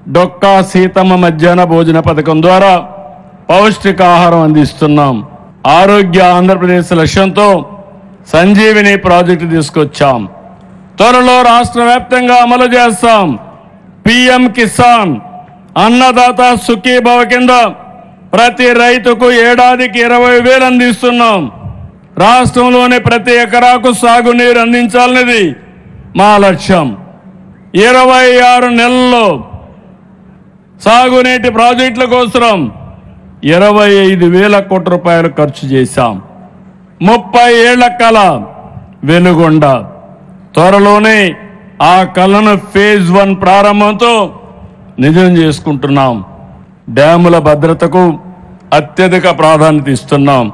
డొక్కా సీతమ్మ మధ్యాహ్న భోజన పథకం ద్వారా పౌష్టికాహారం అందిస్తున్నాం ఆరోగ్య ఆంధ్రప్రదేశ్ లక్ష్యంతో సంజీవిని ప్రాజెక్టు తీసుకొచ్చాం త్వరలో రాష్ట్ర వ్యాప్తంగా అమలు చేస్తాం పిఎం కిసాన్ అన్నదాత సుఖీభవ కింద ప్రతి రైతుకు ఏడాదికి ఇరవై వేలు అందిస్తున్నాం రాష్ట్రంలోని ప్రతి ఎకరాకు సాగునీరు అందించాలనేది మా లక్ష్యం ఇరవై ఆరు నెలల్లో సాగునీటి ప్రాజెక్టుల కోసం ఇరవై ఐదు వేల కోట్ల రూపాయలు ఖర్చు చేశాం ముప్పై ఏళ్ల కళ వెలుగొండ త్వరలోనే ఆ కళను ఫేజ్ వన్ ప్రారంభంతో నిజం చేసుకుంటున్నాం డ్యాముల భద్రతకు అత్యధిక ప్రాధాన్యత ఇస్తున్నాం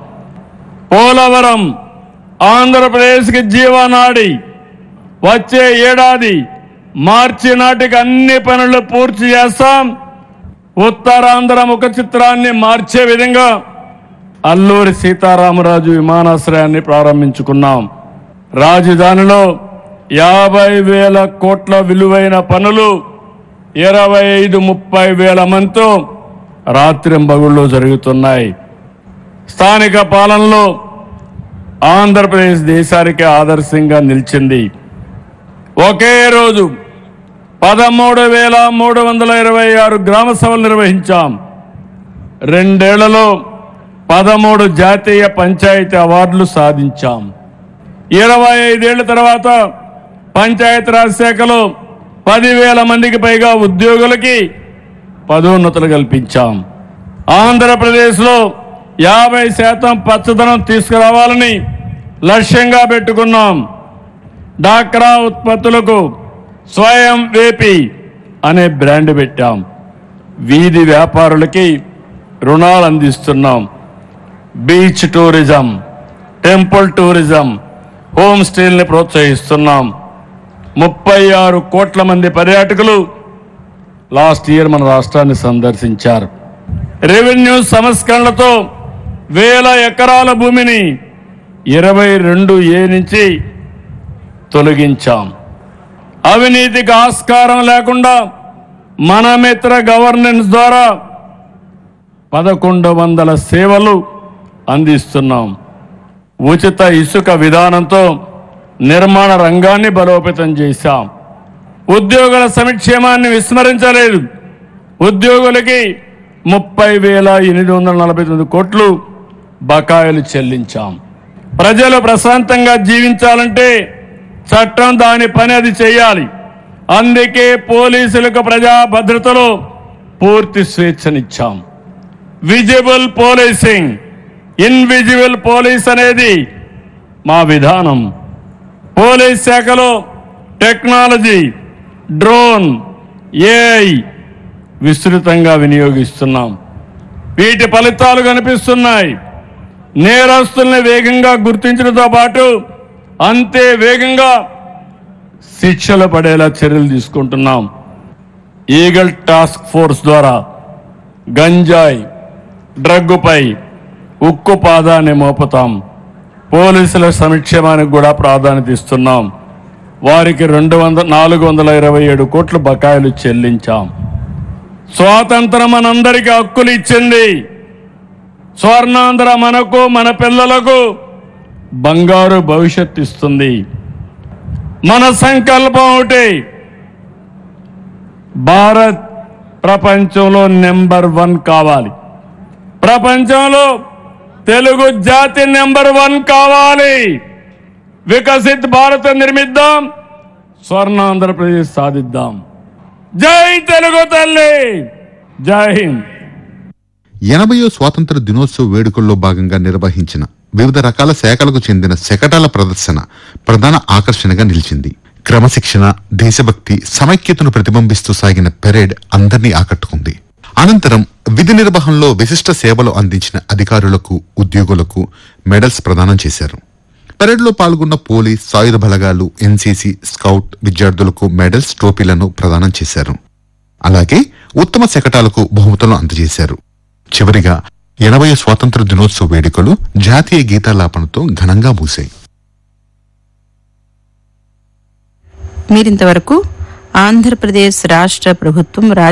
పోలవరం ఆంధ్రప్రదేశ్కి జీవనాడి వచ్చే ఏడాది మార్చి నాటికి అన్ని పనులు పూర్తి చేస్తాం ఉత్తరాంధ్ర ముఖ చిత్రాన్ని మార్చే విధంగా అల్లూరి సీతారామరాజు విమానాశ్రయాన్ని ప్రారంభించుకున్నాం రాజధానిలో యాభై వేల కోట్ల విలువైన పనులు ఇరవై ఐదు ముప్పై వేల మందితో రాత్రింబగుళ్ళు జరుగుతున్నాయి స్థానిక పాలనలో ఆంధ్రప్రదేశ్ దేశానికి ఆదర్శంగా నిలిచింది ఒకే రోజు పదమూడు వేల మూడు వందల ఇరవై ఆరు గ్రామ సభలు నిర్వహించాం రెండేళ్లలో పదమూడు జాతీయ పంచాయతీ అవార్డులు సాధించాం ఇరవై ఐదేళ్ల తర్వాత పంచాయతీరాజ్ శాఖలో పదివేల మందికి పైగా ఉద్యోగులకి పదోన్నతులు కల్పించాం ఆంధ్రప్రదేశ్లో యాభై శాతం పచ్చదనం తీసుకురావాలని లక్ష్యంగా పెట్టుకున్నాం డాక్రా ఉత్పత్తులకు స్వయం వేపి అనే బ్రాండ్ పెట్టాం వీధి వ్యాపారులకి రుణాలు అందిస్తున్నాం beach tourism temple tourism home స్టేల్ని ప్రోత్సహిస్తున్నాం ముప్పై ఆరు కోట్ల మంది పర్యాటకులు లాస్ట్ ఇయర్ మన రాష్ట్రాన్ని సందర్శించారు రెవెన్యూ సంస్కరణలతో వేల ఎకరాల భూమిని ఇరవై రెండు ఏ నుంచి తొలగించాం అవినీతికి ఆస్కారం లేకుండా మన మిత్ర గవర్నెన్స్ ద్వారా పదకొండు వందల సేవలు అందిస్తున్నాం ఉచిత ఇసుక విధానంతో నిర్మాణ రంగాన్ని బలోపేతం చేశాం ఉద్యోగుల సంక్షేమాన్ని విస్మరించలేదు ఉద్యోగులకి ముప్పై వేల ఎనిమిది వందల నలభై తొమ్మిది కోట్లు బకాయిలు చెల్లించాం ప్రజలు ప్రశాంతంగా జీవించాలంటే చట్టం దాని పని అది చేయాలి అందుకే పోలీసులకు ప్రజా భద్రతలో పూర్తి స్వేచ్ఛనిచ్చాం విజిబుల్ పోలీసింగ్ ఇన్విజిబుల్ పోలీస్ అనేది మా విధానం పోలీస్ శాఖలో టెక్నాలజీ డ్రోన్ ఏఐ విస్తృతంగా వినియోగిస్తున్నాం వీటి ఫలితాలు కనిపిస్తున్నాయి నేరస్తుల్ని వేగంగా గుర్తించడంతో పాటు అంతే వేగంగా శిక్షలు పడేలా చర్యలు తీసుకుంటున్నాం ఈగల్ టాస్క్ ఫోర్స్ ద్వారా గంజాయి డ్రగ్గుపై ఉక్కు పాదాన్ని మోపుతాం పోలీసుల సంక్షేమానికి కూడా ప్రాధాన్యత ఇస్తున్నాం వారికి రెండు వందల నాలుగు వందల ఇరవై ఏడు కోట్ల బకాయిలు చెల్లించాం స్వాతంత్రం మనందరికీ హక్కులు ఇచ్చింది స్వర్ణాంధ్ర మనకు మన పిల్లలకు బంగారు భవిష్యత్ ఇస్తుంది మన సంకల్పం ఒకటి భారత్ ప్రపంచంలో నెంబర్ వన్ కావాలి ప్రపంచంలో తెలుగు జాతి నెంబర్ వన్ కావాలి వికసిత్ భారత్ నిర్మిద్దాం స్వర్ణాంధ్రప్రదేశ్ సాధిద్దాం జై తెలుగు తల్లి జై హింద్ ఎనభయో స్వాతంత్ర దినోత్సవ వేడుకల్లో భాగంగా నిర్వహించిన వివిధ రకాల శాఖలకు చెందిన శకటాల ప్రదర్శన ప్రధాన ఆకర్షణగా నిలిచింది క్రమశిక్షణ దేశభక్తి సమైక్యతను ప్రతిబింబిస్తూ సాగిన పెరేడ్ అందరినీ ఆకట్టుకుంది అనంతరం విధి నిర్వహణలో విశిష్ట సేవలు అందించిన అధికారులకు ఉద్యోగులకు మెడల్స్ ప్రదానం చేశారు పెరేడ్లో పాల్గొన్న పోలీస్ సాయుధ బలగాలు ఎన్సీసీ స్కౌట్ విద్యార్థులకు మెడల్స్ ట్రోఫీలను ప్రదానం చేశారు అలాగే ఉత్తమ శకటాలకు బహుమతులను అందజేశారు చివరిగా ఎనభై స్వాతంత్ర దినోత్సవ వేడుకలు జాతీయ గీతాలాపనతో ఘనంగా మూసాయి మీరింతవరకు ఆంధ్రప్రదేశ్ రాష్ట్ర ప్రభుత్వం